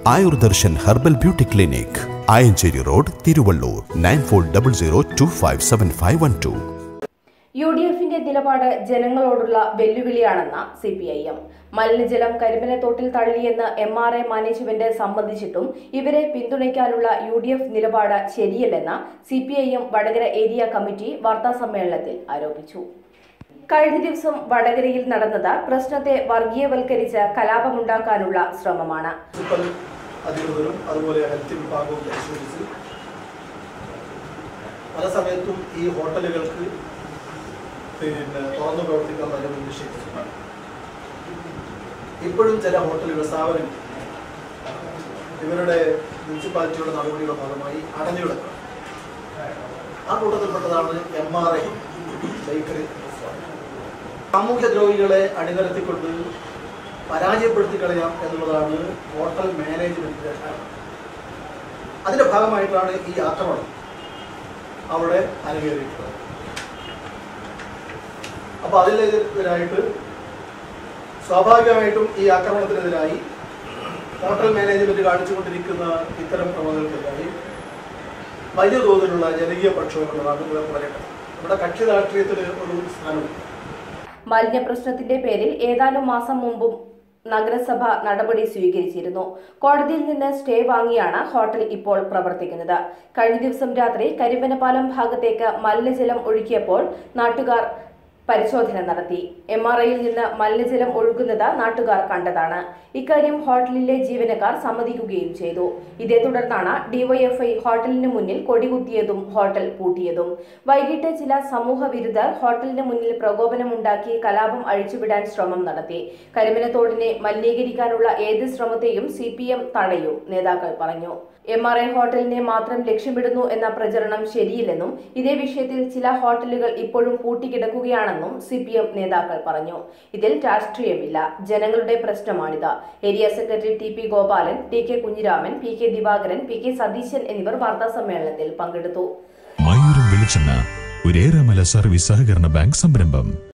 Ayurdarshan herbal beauty clinic Ayancheri road Thiruvallur nine four double zero two five seven five one two U D എഫിന്റെ നിലപാട് ജനങ്ങളോടുള്ള വെല്ലുവിളിയാണെന്ന് C P I M മലിനജലം കരിമനത്തോട്ടിൽ തള്ളിയെന്ന് എം ആർ എ മാനേജ്മെന്റ് സമ്മതിച്ചിട്ടും ഇവരെ പിന്തുണയ്ക്കാനുള്ള യു ഡി എഫ് നിലപാട് ശരിയല്ലെന്ന് C P I M Vadakara area committee വാർത്താസമ്മേളനത്തിൽ ആരോപിച്ചു കഴിഞ്ഞ ദിവസം വടകരയിൽ നടന്നത് പ്രശ്നത്തെ വർഗീയവൽക്കരിച്ച് കലാപമുണ്ടാക്കാനുള്ള ശ്രമമാണ് മുനിസിപ്പൽ അധികൃതരും അതുപോലെ ഹെൽത്ത് വിഭാഗവും പരിശോധിച്ച് പല സമയത്തും ഈ ഹോട്ടലുകൾക്ക് പിന്നെ തുറന്നു പ്രവർത്തിക്കാൻ അനുമതി നിഷേധിച്ചിട്ടുണ്ട് ഇപ്പോഴും ചില ഹോട്ടലുകൾ സ്ഥാപനങ്ങൾ ഇവരുടെ മുനിസിപ്പാലിറ്റിയുടെ നടപടിയുടെ ഭാഗമായി അടഞ്ഞു കിടക്കുക ആ കൂട്ടത്തിൽപ്പെട്ടതാണ് എം ആർ ഐ ബേക്കറി സാമൂഹ്യ ദ്രോഹികളെ അണിനിരത്തിക്കൊണ്ട് പരാജയപ്പെടുത്തി കളയാം എന്നുള്ളതാണ് ഹോട്ടൽ മാനേജ്മെന്റിന്റെ ധാരണ അതിന്റെ ഭാഗമായിട്ടാണ് ഈ ആക്രമണം അവിടെ അരങ്ങേറിയിട്ടുള്ളത് അപ്പൊ അതിനെതിരായിട്ട് സ്വാഭാവികമായിട്ടും ഈ ആക്രമണത്തിനെതിരായി ഹോട്ടൽ മാനേജ്മെന്റ് കാണിച്ചുകൊണ്ടിരിക്കുന്ന ഇത്തരം ക്രമങ്ങൾക്കെതിരായി വലിയ തോതിലുള്ള ജനകീയ പ്രക്ഷോഭങ്ങളാണ് ഇവിടെ പറയേണ്ടത് ഇവിടെ കക്ഷി രാഷ്ട്രീയത്തിന് ഒരു സ്ഥാനമുണ്ട് മാലിന്യ പ്രശ്നത്തിന്റെ പേരിൽ ഏതാനും മാസം മുമ്പും നഗരസഭ നടപടി സ്വീകരിച്ചിരുന്നു കോടതിയിൽ നിന്ന് സ്റ്റേ വാങ്ങിയാണ് ഹോട്ടൽ ഇപ്പോൾ പ്രവർത്തിക്കുന്നത് കഴിഞ്ഞ ദിവസം രാത്രി കരിമ്പനപാലം ഭാഗത്തേക്ക് മലിനജലം ഒഴുക്കിയപ്പോൾ നാട്ടുകാർ പരിശോധന നടത്തി എം ആർ ഐയിൽ നിന്ന് മലിനജലം ഒഴുകുന്നത് നാട്ടുകാർ കണ്ടതാണ് ഇക്കാര്യം ഹോട്ടലിലെ ജീവനക്കാർ സമ്മതിക്കുകയും ചെയ്തു ഇതേ തുടർന്നാണ് ഡിവൈഎഫ്ഐ ഹോട്ടലിന് മുന്നിൽ കൊടികുത്തിയതും ഹോട്ടൽ പൂട്ടിയതും വൈകിട്ട് ചില സമൂഹ വിരുദ്ധർ ഹോട്ടലിന് മുന്നിൽ പ്രകോപനമുണ്ടാക്കി കലാപം അഴിച്ചുവിടാൻ ശ്രമം നടത്തി കരിമനത്തോടിനെ മലിനീകരിക്കാനുള്ള ഏത് ശ്രമത്തെയും സി പി എം തടയും നേതാക്കൾ പറഞ്ഞു എം ആർ ഐ ഹോട്ടലിനെ മാത്രം ലക്ഷ്യമിടുന്നു എന്ന പ്രചരണം ശരിയില്ലെന്നും ഇതേ വിഷയത്തിൽ ചില ഹോട്ടലുകൾ ഇപ്പോഴും പൂട്ടിക്കിടക്കുകയാണെന്നും സി പി എം നേതാക്കൾ പറഞ്ഞു ഇതിൽ രാഷ്ട്രീയമില്ല ജനങ്ങളുടെ പ്രശ്നമാണിത് area secretary T P Gopalan T K Kunhiraman P K Divakaran P K Satheesan എന്നിവർ വാർത്താസമ്മേളനത്തിൽ പങ്കെടുത്തു മയൂരം വെളിച്ചെണ്ണ ഒരേറെമല സർവീസ് സഹകരണ ബാങ്ക് സംരംഭം